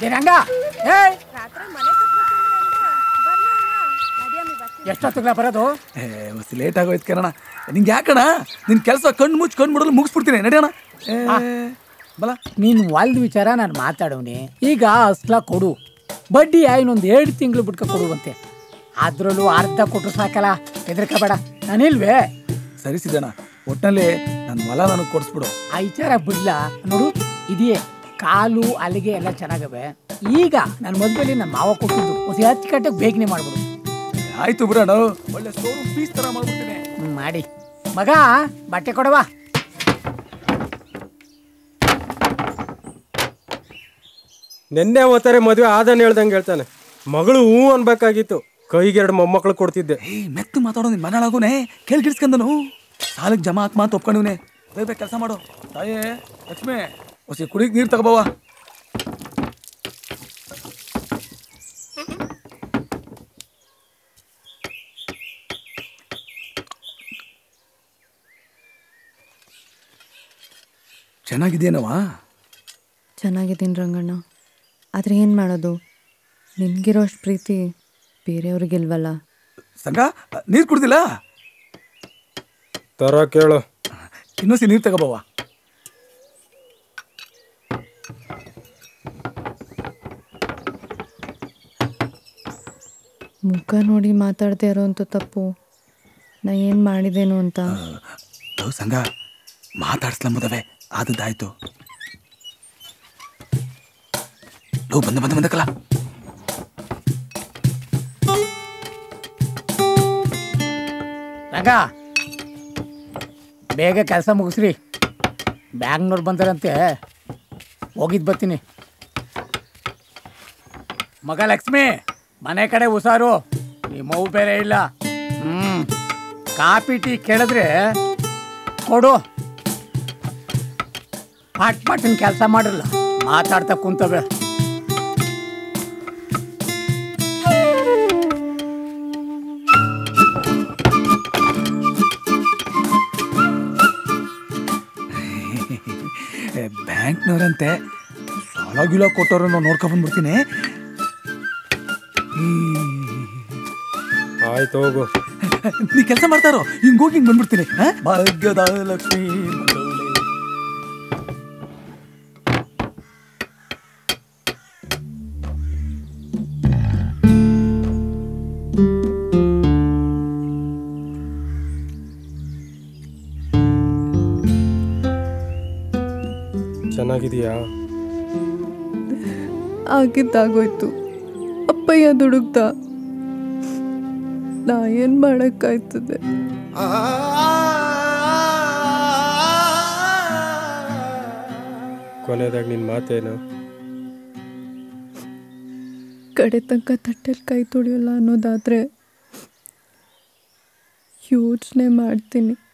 ಏನಂಗ ಏಯ್ ರಾತ್ರಿ ಮನೆ ಕಟ್ಬಿಡ್ತೀನಿ ಅಂದ್ರೆ ಬರ್ಲೇ ಇಲ್ಲ ನಡಿಯಮ್ಮಿ ಬರ್ತೀನಿ ಎಷ್ಟೊತ್ತಿಗ್ಲ ಬರೋದು ಏ ಮಸ್ತ್ ಲೇಟ್ ಆಗೋಯ್ತು ಕಣ ನಿಂಗೆ ಯಾಕಣ ನಿನ್ ಕೆಲಸ ಕಣ್ಣು ಮುಚ್ಚಿ ಕಣ್ಣು ಮುಡಲು ಮುಗಿಸ್ಬಿಡ್ತೀನಿ ನಡೆಯೋಣ ಏ, ಬಲ ನೀನು ಹೊಲ್ದ ವಿಚಾರ ನಾನು ಮಾತಾಡೋನಿ ಈಗ ಅಸ್ಲ ಕೊಡು ಬಡ್ಡಿ ಒಂದು ಎರಡು ತಿಂಗಳು ಬಿಟ್ಕ ಕೊಡುವಂತೆ ಅದ್ರಲ್ಲೂ ಅರ್ಧ ಕೊಟ್ಟರು ಸಾಕಲ್ಲ ಹೆದರ್ಕಬೇಡ ನಾನಿಲ್ವೇ ಸರಿ ಸಿದ್ದಣ್ಣ ಒಟ್ಟಿನಲ್ಲಿ ನನ್ನ ಹೊಲ ನನಗೆ ಕೊಡಿಸ್ಬಿಡು ಆ ವಿಚಾರ ಬಿಡ್ಲ ನೋಡು ಇದೆಯೇ ಕಾಲು ಅಲ್ಲಿಗೆ ಎಲ್ಲ ಚೆನ್ನಾಗವೆ ಈಗ ನನ್ನ ಮದುವೆಲಿ ನನ್ನ ಮಾವ ಕೊಟ್ಟಿದ್ದು ಹೊಸ ಅಚ್ಚುಕಟ್ಟಾಗಿ ಬೇಗನೆ ಮಾಡ್ಬಿಡು ಆಯ್ತು ಬಿಡೋಣ ಒಳ್ಳೆ ಶೋರೂಮ್ ಪೀಸ್ ತರ ಮಾಡ್ಬಿಡ್ತೀನಿ ಹ್ಮ್, ಮಾಡಿ ಮಗ ಬಟ್ಟೆ ಕೊಡವಾ ನಿನ್ನೆ ಓದ್ತಾರೆ ಮದುವೆ ಆದನ್ ಹೇಳ್ದಂಗೆ ಹೇಳ್ತಾನೆ ಮಗಳು ಹೂ ಅನ್ಬೇಕಾಗಿತ್ತು ಕೈಗೆ ಎರಡು ಮೊಮ್ಮಕ್ಳು ಕೊಡ್ತಿದ್ದೆ ಏಯ್ ಮೆತ್ತು ಮಾತಾಡೋ ನಿನ್ ಮನೆಯಾಗುನೆ ಕೇಳಿ ಗಿಡ್ಸ್ಕಂದನು ಸಾಲಕ್ಕೆ ಜಮಾ ಹಾಕ್ ಮಾತು ಒಪ್ಕೊಂಡಿವ್ನೆ ಬೇಗ ಬೇಗ ಕೆಲಸ ಮಾಡು ತಾಯೇ ಲಕ್ಷ್ಮಿ ಹೊಸ ಕುಡಿಗೆ ನೀರು ತಗೋಬವ ಚೆನ್ನಾಗಿದೆಯೇನವಾ ಚೆನ್ನಾಗಿದ್ದೀನಿ ರಂಗಣ್ಣ ಆದರೆ ಏನು ಮಾಡೋದು ನಿನಗಿರೋ ಅಷ್ಟು ಪ್ರೀತಿ ಬೇರೆಯವ್ರಿಗಿಲ್ವಲ್ಲ ಸಂಗ ನೀರು ಕುಡ್ದಿಲ್ಲ ತರ ಕೇಳು ಇನ್ನೊಸಿ ನೀರು ತಗೋಬವ ಮುಖ ನೋಡಿ ಮಾತಾಡದೇ ಇರೋಂಥ ತಪ್ಪು ನಾ ಏನು ಮಾಡಿದೇನು ಅಂತ ಲವ್ ಸಂಗ ಮಾತಾಡ್ಸ್ಲಂಬುದವೆ ಆದದ್ದಾಯ್ತು ಲವ್ ಬಂದ ಬಂದ ಬಂದಕ್ಕಲ್ಲ ರಂಗ ಬೇಗ ಕೆಲಸ ಮುಗಿಸ್ರಿ ಬ್ಯಾಂಗ್ನವ್ರು ಬಂದರಂತೆ ಹೋಗಿದ್ ಬರ್ತೀನಿ ಮಗ ಲಕ್ಷ್ಮಿ ಮನೆ ಕಡೆ ಹುಷಾರು ನಿಮ್ಮವು ಬೇರೆ ಇಲ್ಲ ಹ್ಮ್ ಕಾಪಿ ಟೀ ಕೇಳಿದ್ರೆ ಕೊಡು ಪಟ್ ಪಟ್ಟಿನ ಕೆಲಸ ಮಾಡಿರಲ್ಲ ಮಾತಾಡ್ತಾ ಕುಂತವೆ ಬ್ಯಾಂಕ್ನವ್ರಂತೆ ಸಾಲ ಗಿಲ ಕೊಟ್ಟವ್ರ ನೋಡ್ಕೊಂಡ್ ಬಂದ್ಬಿಡ್ತೀನಿ ಆಯ್ತು ಹೋಗು ನೀ ಕೆಲಸ ಮಾಡ್ತಾರೋ ಹಿಂಗ್ ಹೋಗಿ ಹಿಂಗ್ ಬಂದ್ಬಿಡ್ತೀನಿ ಆ? ಭಾಗ್ಯದ ಲಕ್ಷ್ಮಿ ಬಂದವಳೆ. ಚೆನ್ನಾಗಿದೀಯಾ ಆಗಿದ್ದಾಗೋಯ್ತು ಅಪ್ಪಯ್ಯ ದುಡುಕ್ದ ನಾ ಏನು ಮಾಡೋಕ್ಕಾಯ್ತದೆ ಕೊನೆಯದಾಗ ನಿನ್ನ ಮಾತೇನು ಕಡೆ ತನಕ ತಟ್ಟೆಲಿ ಕೈ ತೊಳೆಯಲ್ಲ ಅನ್ನೋದಾದರೆ ಯೋಚನೆ ಮಾಡ್ತೀನಿ